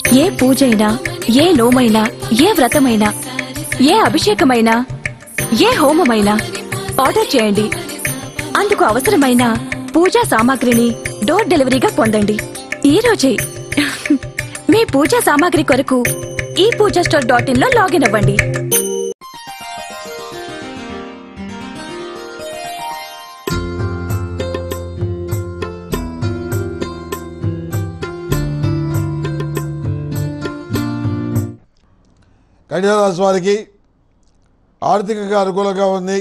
ఏ పూజైనా ఏ నోమైనా ఏ వ్రతమైనా ఏ అభిషేకమైనా ఏ హోమమైనా ఆర్డర్ చేయండి అందుకు అవసరమైన పూజా సామాగ్రిని డోర్ డెలివరీగా పొందండి ఈ రోజే మీ పూజా సామాగ్రి కొరకు ఈ పూజా స్టోర్ డాట్ ఇన్ లో లాగిన్ అవ్వండి కన్యారాశి వారికి ఆర్థికంగా అనుకూలంగా ఉంది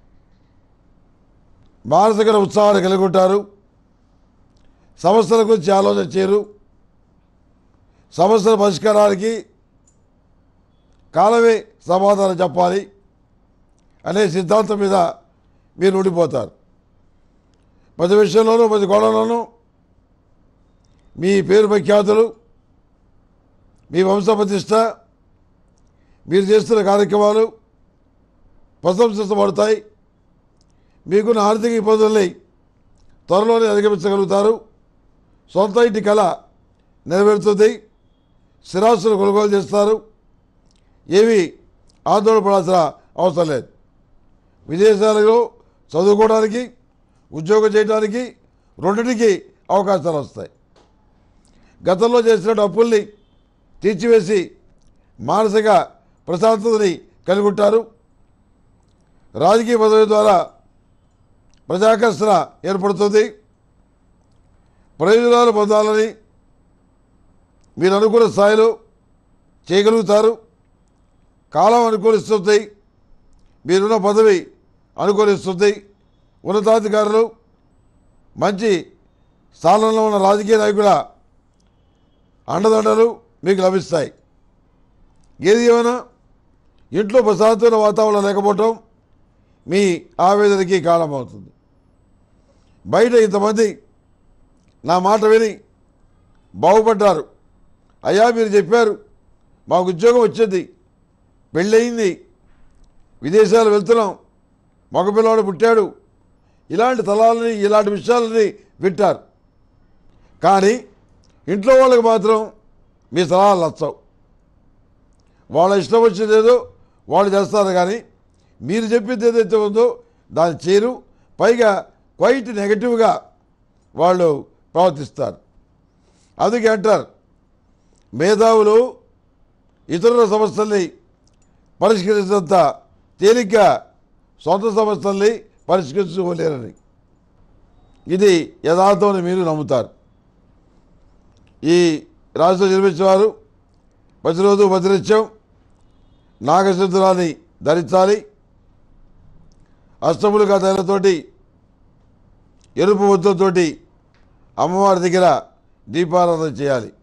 మానసిక ఉత్సాహాన్ని కలిగి ఉంటారు సమస్యల గురించి ఆలోచన చేయరు సమస్యల పరిష్కారానికి కాలమే సమాధానం చెప్పాలి అనే సిద్ధాంతం మీద మీరు ఉండిపోతారు ప్రతి విషయంలోనూ ప్రతి గొడవలోనూ మీ పేరు ప్రఖ్యాతులు మీ వంశ ప్రతిష్ట మీరు చేస్తున్న కార్యక్రమాలు ప్రశంసించబడతాయి మీకున్న ఆర్థిక ఇబ్బందుల్ని త్వరలోనే అధిగమించగలుగుతారు సొంత ఇంటి కళ నెరవేరుతుంది స్థిరాస్తులు కొనుగోలు చేస్తారు ఏమీ ఆందోళన పడాల్సిన అవసరం లేదు విదేశాలలో చదువుకోవడానికి ఉద్యోగం చేయడానికి రెండింటికి అవకాశాలు వస్తాయి గతంలో చేసిన అప్పుల్ని తీర్చివేసి మానసిక ప్రశాంతతని కలిగి ఉంటారు రాజకీయ పదవి ద్వారా ప్రజాకర్షణ ఏర్పడుతుంది ప్రయోజనాలు పొందాలని మీరు అనుకున్న స్థాయిలో చేయగలుగుతారు కాలం అనుకూలిస్తుంది మీరున్న పదవి అనుకూలిస్తుంది ఉన్నతాధికారులు మంచి స్థానంలో ఉన్న రాజకీయ నాయకుల అండదండలు మీకు లభిస్తాయి ఏది ఏమైనా ఇంట్లో ప్రశాంతమైన వాతావరణం లేకపోవటం మీ ఆవేదనకి కారణమవుతుంది బయట ఇంతమంది నా మాట విని బాగుపడ్డారు అయ్యా మీరు చెప్పారు మాకు ఉద్యోగం వచ్చింది పెళ్ళయింది విదేశాలు వెళ్తున్నాం మగపిల్లవాడు పుట్టాడు ఇలాంటి తలాలని ఇలాంటి విషయాలని వింటారు కానీ ఇంట్లో వాళ్ళకి మాత్రం మీ సలహాలు నచ్చవు వాళ్ళ ఇష్టం వచ్చేదేదో వాళ్ళు చేస్తారు కానీ మీరు చెప్పింది ఏదైతే ఉందో దాన్ని చేరు పైగా క్వైట్ నెగటివ్గా వాళ్ళు ప్రవర్తిస్తారు అందుకే అంటారు మేధావులు ఇతరుల సమస్యల్ని పరిష్కరించినంత తేలిగ్గా సొంత సమస్యల్ని పరిష్కరించుకోలేరని ఇది యథార్థం అని మీరు నమ్ముతారు ఈ రాష్ట్ర జన్మించేవారు ప్రతిరోజు ప్రతినిత్యం నాగసింధురాన్ని ధరించాలి అష్టములుగా తైలతోటి ఎరుపు ఒత్తులతోటి అమ్మవారి దగ్గర దీపారాధన చేయాలి